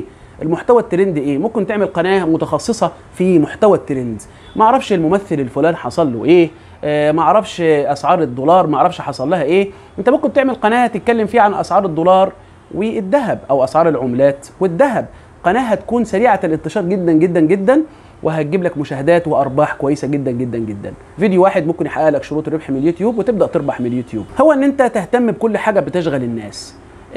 المحتوى الترند ايه ممكن تعمل قناه متخصصه في محتوى الترند ما اعرفش الممثل الفلان حصل له ايه آه، ما اعرفش اسعار الدولار ما اعرفش حصل لها ايه انت ممكن تعمل قناه تتكلم فيها عن اسعار الدولار والذهب او اسعار العملات والذهب قناه هتكون سريعه الانتشار جدا جدا جدا وهتجيب لك مشاهدات وارباح كويسه جدا جدا جدا فيديو واحد ممكن يحقق لك شروط الربح من اليوتيوب وتبدا تربح من اليوتيوب هو ان انت تهتم بكل حاجه بتشغل الناس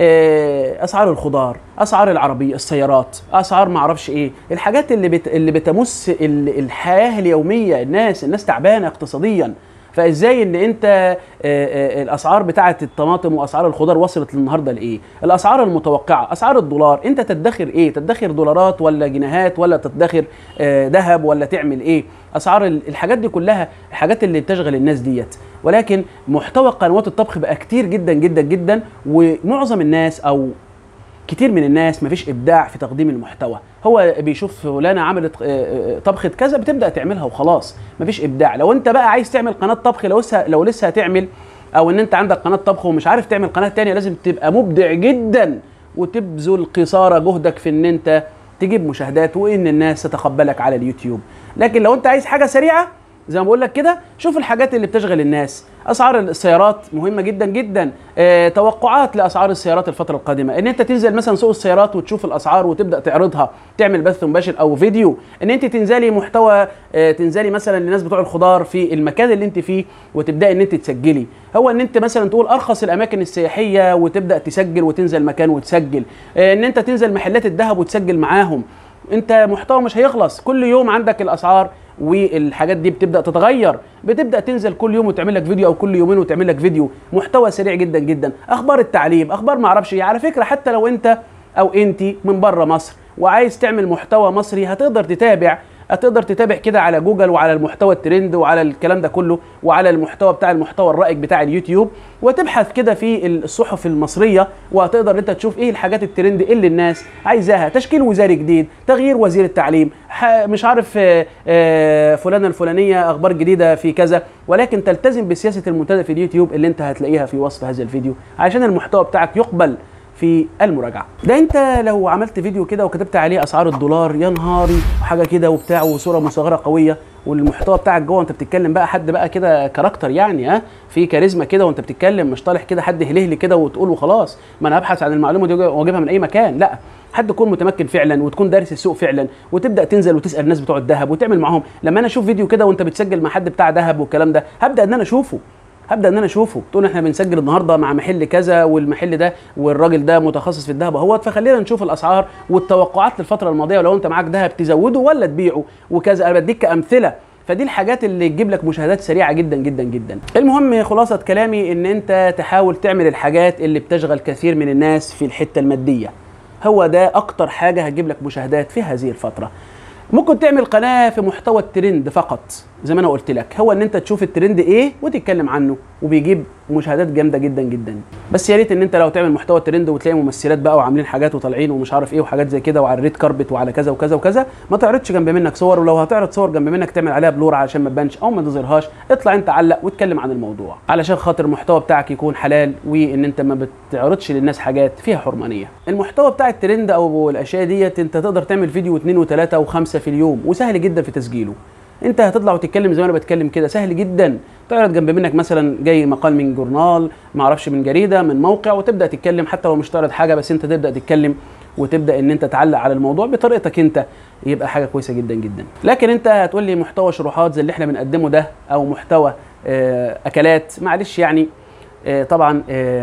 آه، اسعار الخضار اسعار العربيه السيارات اسعار ما اعرفش ايه الحاجات اللي بت... اللي بتمس ال- الحياه اليوميه الناس الناس تعبانه اقتصاديا فازاي ان انت آه، آه، الاسعار بتاعه الطماطم واسعار الخضار وصلت النهارده لايه الاسعار المتوقعه اسعار الدولار انت تدخر ايه تدخر دولارات ولا جنيهات ولا تدخر آه، ذهب ولا تعمل ايه اسعار ال- الحاجات دي كلها الحاجات اللي بتشغل الناس ديت ولكن محتوى قنوات الطبخ بقى كتير جدا جدا جدا ومعظم الناس او كتير من الناس مفيش ابداع في تقديم المحتوى هو بيشوف فلانه عملت آه، آه، طبخه كذا بتبدا تعملها وخلاص مفيش ابداع لو انت بقى عايز تعمل قناه طبخ لو لسه لو لسه هتعمل او ان انت عندك قناه طبخ ومش عارف تعمل قناه تانية لازم تبقى مبدع جدا وتبذل قصارى جهدك في ان انت تجيب مشاهدات وان الناس تتقبلك على اليوتيوب لكن لو انت عايز حاجه سريعه زي ما بقول لك كده شوف الحاجات اللي بتشغل الناس اسعار السيارات مهمه جدا جدا اه توقعات لاسعار السيارات الفتره القادمه ان انت تنزل مثلا سوق السيارات وتشوف الاسعار وتبدا تعرضها تعمل بث مباشر او فيديو ان انت تنزلي محتوى اه تنزلي مثلا للناس بتوع الخضار في المكان اللي انت فيه وتبداي ان انت تسجلي هو ان انت مثلا تقول ارخص الاماكن السياحيه وتبدا تسجل وتنزل مكان وتسجل اه ان انت تنزل محلات الذهب وتسجل معاهم انت محتوى مش هيخلص كل يوم عندك الاسعار والحاجات دي بتبدا تتغير بتبدا تنزل كل يوم وتعمل لك فيديو او كل يومين وتعمل لك فيديو محتوى سريع جدا جدا اخبار التعليم اخبار ما اعرفش ايه على فكره حتى لو انت او انت من بره مصر وعايز تعمل محتوى مصري هتقدر تتابع هتقدر تتابع كده على جوجل وعلى المحتوى الترند وعلى الكلام ده كله وعلى المحتوى بتاع المحتوى الرائج بتاع اليوتيوب وتبحث كده في الصحف المصريه وهتقدر انت تشوف ايه الحاجات الترند اللي الناس عايزاها تشكيل وزاري جديد تغيير وزير التعليم ح- مش عارف آه، آه، فلانه الفلانيه اخبار جديده في كذا ولكن تلتزم بسياسه المنتدى في اليوتيوب اللي انت هتلاقيها في وصف هذا الفيديو عشان المحتوى بتاعك يقبل في المراجعه ده انت لو عملت فيديو كده وكتبت عليه اسعار الدولار يا نهاري وحاجه كده وبتاع وصوره مصغره قويه والمحتوى بتاعك جوه انت بتتكلم بقى حد بقى كده كاركتر يعني ها في كاريزما كده وانت بتتكلم مش طالع كده حد هلهلي كده وتقول وخلاص ما انا هبحث عن المعلومه دي واجيبها من اي مكان لا حد يكون متمكن فعلا وتكون دارس السوق فعلا وتبدا تنزل وتسال الناس بتوع الذهب وتعمل معاهم لما انا اشوف فيديو كده وانت بتسجل مع حد بتاع ذهب والكلام ده هبدا ان انا اشوفه هبدا ان انا اشوفه تقول احنا بنسجل النهارده مع محل كذا والمحل ده والراجل ده متخصص في الذهب اهوت فخلينا نشوف الاسعار والتوقعات للفتره الماضيه ولو انت معاك ذهب تزوده ولا تبيعه وكذا انا بديك كامثله فدي الحاجات اللي تجيب لك مشاهدات سريعه جدا جدا جدا المهم خلاصه كلامي ان انت تحاول تعمل الحاجات اللي بتشغل كثير من الناس في الحته الماديه هو ده اكتر حاجه هتجيب لك مشاهدات في هذه الفتره ممكن تعمل قناه في محتوى الترند فقط زي ما انا قلت لك هو ان انت تشوف الترند ايه وتتكلم عنه وبيجيب مشاهدات جامده جدا جدا بس يا ريت ان انت لو تعمل محتوى ترند وتلاقي ممثلات بقى وعاملين حاجات وطالعين ومش عارف ايه وحاجات زي كده وعلى الريد كاربت وعلى كذا وكذا وكذا ما تعرضش جنب منك صور ولو هتعرض صور جنب منك تعمل عليها بلور علشان ما تبانش او ما تظهرهاش اطلع انت علق واتكلم عن الموضوع علشان خاطر المحتوى بتاعك يكون حلال وان انت ما بتعرضش للناس حاجات فيها حرمانيه المحتوى بتاع الترند او الاشياء ديت انت تقدر تعمل فيديو واثنين وثلاثه وخمسه في اليوم وسهل جدا في تسجيله انت هتطلع وتتكلم زي ما انا بتكلم كده سهل جدا تعرض جنب منك مثلا جاي مقال من جورنال ما اعرفش من جريده من موقع وتبدا تتكلم حتى لو مش تعرض حاجه بس انت تبدا تتكلم وتبدا ان انت تعلق على الموضوع بطريقتك انت يبقى حاجه كويسه جدا جدا لكن انت هتقول لي محتوى شروحات زي اللي احنا بنقدمه ده او محتوى آه، اكلات معلش يعني آه، طبعا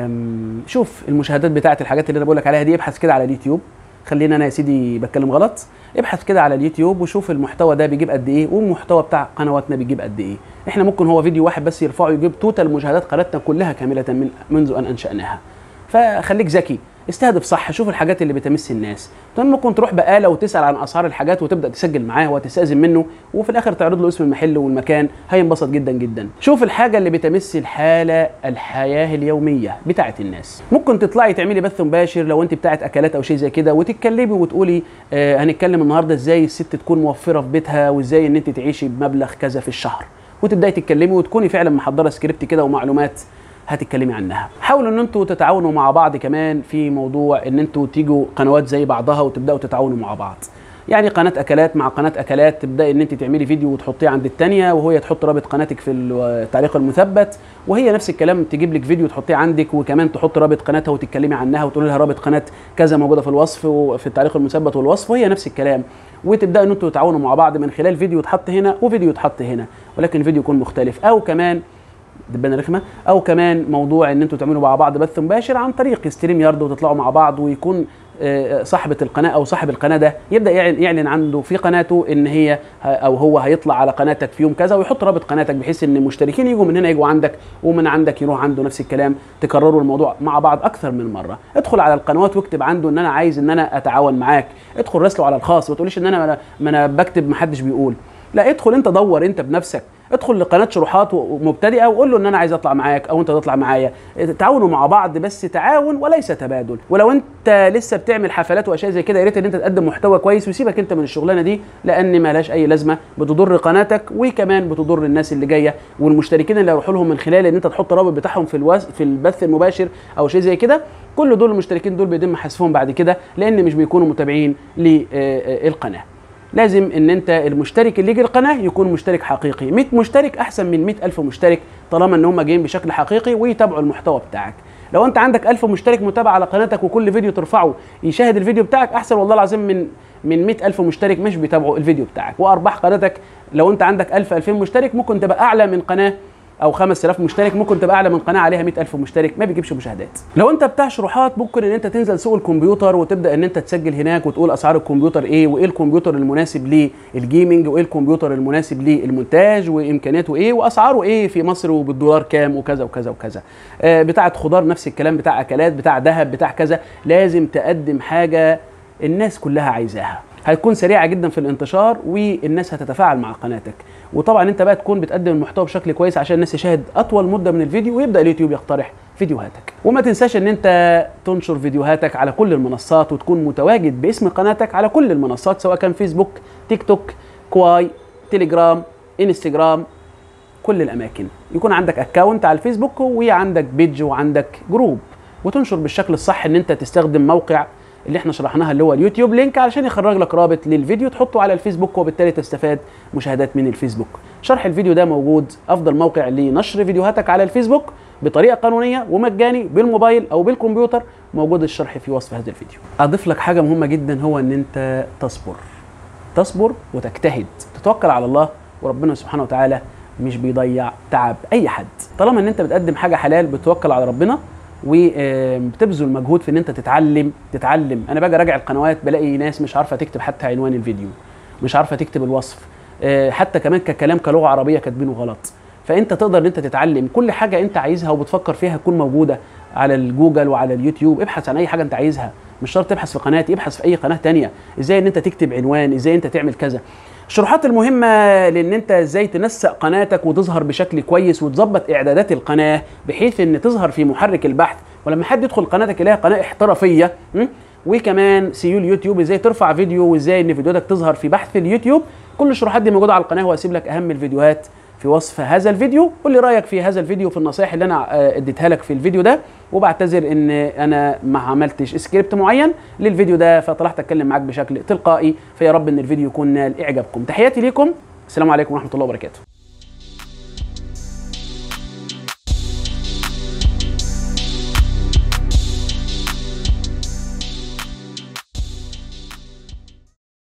آم، شوف المشاهدات بتاعت الحاجات اللي انا بقول لك عليها دي ابحث كده على اليوتيوب خلينا انا يا سيدي بتكلم غلط ابحث كده على اليوتيوب وشوف المحتوى ده بيجيب قد ايه والمحتوى بتاع قنواتنا بيجيب قد ايه احنا ممكن هو فيديو واحد بس يرفعه يجيب توتال مشاهدات قناتنا كلها كامله من منذ ان انشاناها فخليك ذكي استهدف صح شوف الحاجات اللي بتمس الناس طيب ممكن تروح بقاله وتسال عن اسعار الحاجات وتبدا تسجل معاه وتستاذن منه وفي الاخر تعرض له اسم المحل والمكان هينبسط جدا جدا شوف الحاجه اللي بتمس الحاله الحياه اليوميه بتاعه الناس ممكن تطلعي تعملي بث مباشر لو انت بتاعه اكلات او شيء زي كده وتتكلمي وتقولي آه هنتكلم النهارده ازاي الست تكون موفره في بيتها وازاي ان انت تعيشي بمبلغ كذا في الشهر وتبداي تتكلمي وتكوني فعلا محضره سكريبت كده ومعلومات هتتكلمي عنها حاولوا ان انتوا تتعاونوا مع بعض كمان في موضوع ان انتوا تيجوا قنوات زي بعضها وتبداوا تتعاونوا مع بعض يعني قناه اكلات مع قناه اكلات تبداي ان انت تعملي فيديو وتحطيه عند الثانيه وهي تحط رابط قناتك في التعليق المثبت وهي نفس الكلام تجيب لك فيديو تحطيه عندك وكمان تحط رابط قناتها وتتكلمي عنها وتقول لها رابط قناه كذا موجوده في الوصف وفي التعليق المثبت والوصف وهي نفس الكلام وتبداوا ان انتوا تتعاونوا مع بعض من خلال فيديو يتحط هنا وفيديو يتحط هنا ولكن الفيديو يكون مختلف او كمان دبانه رخمه او كمان موضوع ان انتوا تعملوا مع بعض بث مباشر عن طريق ستريم يارد وتطلعوا مع بعض ويكون صاحبه القناه او صاحب القناه ده يبدا يعلن عنده في قناته ان هي او هو هيطلع على قناتك في يوم كذا ويحط رابط قناتك بحيث ان المشتركين يجوا من هنا يجوا عندك ومن عندك يروح عنده نفس الكلام تكرروا الموضوع مع بعض اكثر من مره ادخل على القنوات واكتب عنده ان انا عايز ان انا اتعاون معاك ادخل راسله على الخاص ما تقوليش ان انا ما انا بكتب ما حدش بيقول لا ادخل انت دور انت بنفسك ادخل لقناه شروحات مبتدئه وقول له ان انا عايز اطلع معاك او انت تطلع معايا تعاونوا مع بعض بس تعاون وليس تبادل ولو انت لسه بتعمل حفلات واشياء زي كده يا ريت ان انت تقدم محتوى كويس وسيبك انت من الشغلانه دي لان ما لهاش اي لازمه بتضر قناتك وكمان بتضر الناس اللي جايه والمشتركين اللي هيروحوا لهم من خلال ان انت تحط رابط بتاعهم في الوز... في البث المباشر او شيء زي كده كل دول المشتركين دول بيتم حذفهم بعد كده لان مش بيكونوا متابعين للقناه لازم ان انت المشترك اللي يجي القناه يكون مشترك حقيقي 100 مشترك احسن من 100 الف مشترك طالما ان هم جايين بشكل حقيقي ويتابعوا المحتوى بتاعك لو انت عندك 1000 مشترك متابع على قناتك وكل فيديو ترفعه يشاهد الفيديو بتاعك احسن والله العظيم من من 100 ألف مشترك مش بيتابعوا الفيديو بتاعك وارباح قناتك لو انت عندك 1000 2000 مشترك ممكن تبقى اعلى من قناه او 5000 مشترك ممكن تبقى اعلى من قناه عليها 100000 مشترك ما بيجيبش مشاهدات لو انت بتاع شروحات ممكن ان انت تنزل سوق الكمبيوتر وتبدا ان انت تسجل هناك وتقول اسعار الكمبيوتر ايه وايه الكمبيوتر المناسب للجيمنج وايه الكمبيوتر المناسب للمونتاج وامكانياته ايه واسعاره ايه في مصر وبالدولار كام وكذا وكذا وكذا آه بتاعه خضار نفس الكلام بتاع اكلات بتاع ذهب بتاع كذا لازم تقدم حاجه الناس كلها عايزاها هتكون سريعه جدا في الانتشار والناس هتتفاعل مع قناتك وطبعا انت بقى تكون بتقدم المحتوى بشكل كويس عشان الناس تشاهد اطول مده من الفيديو ويبدا اليوتيوب يقترح فيديوهاتك وما تنساش ان انت تنشر فيديوهاتك على كل المنصات وتكون متواجد باسم قناتك على كل المنصات سواء كان فيسبوك تيك توك كواي تليجرام انستجرام كل الاماكن يكون عندك اكونت على الفيسبوك وعندك بيج وعندك جروب وتنشر بالشكل الصح ان انت تستخدم موقع اللي احنا شرحناها اللي هو اليوتيوب لينك علشان يخرج لك رابط للفيديو تحطه على الفيسبوك وبالتالي تستفاد مشاهدات من الفيسبوك شرح الفيديو ده موجود افضل موقع لنشر فيديوهاتك على الفيسبوك بطريقه قانونيه ومجاني بالموبايل او بالكمبيوتر موجود الشرح في وصف هذا الفيديو اضيف لك حاجه مهمه جدا هو ان انت تصبر تصبر وتجتهد تتوكل على الله وربنا سبحانه وتعالى مش بيضيع تعب اي حد طالما ان انت بتقدم حاجه حلال بتوكل على ربنا وبتبذل مجهود في ان انت تتعلم تتعلم انا باجي اراجع القنوات بلاقي ناس مش عارفه تكتب حتى عنوان الفيديو مش عارفه تكتب الوصف حتى كمان ككلام كلغه عربيه كاتبينه غلط فانت تقدر ان انت تتعلم كل حاجه انت عايزها وبتفكر فيها تكون موجوده على الجوجل وعلى اليوتيوب ابحث عن اي حاجه انت عايزها مش شرط تبحث في قناتي ابحث في اي قناه تانية ازاي ان انت تكتب عنوان ازاي انت تعمل كذا الشروحات المهمه لان انت ازاي تنسق قناتك وتظهر بشكل كويس وتظبط اعدادات القناه بحيث ان تظهر في محرك البحث ولما حد يدخل قناتك يلاقيها قناه احترافيه وكمان سيو اليوتيوب ازاي ترفع فيديو وازاي ان فيديوهاتك تظهر في بحث اليوتيوب كل الشروحات دي موجوده على القناه وهسيب لك اهم الفيديوهات في وصف هذا الفيديو قول لي رايك في هذا الفيديو في النصائح اللي انا اديتها لك في الفيديو ده وبعتذر ان انا ما عملتش سكريبت معين للفيديو ده فطلعت اتكلم معاك بشكل تلقائي فيا رب ان الفيديو يكون نال اعجابكم تحياتي ليكم السلام عليكم ورحمه الله وبركاته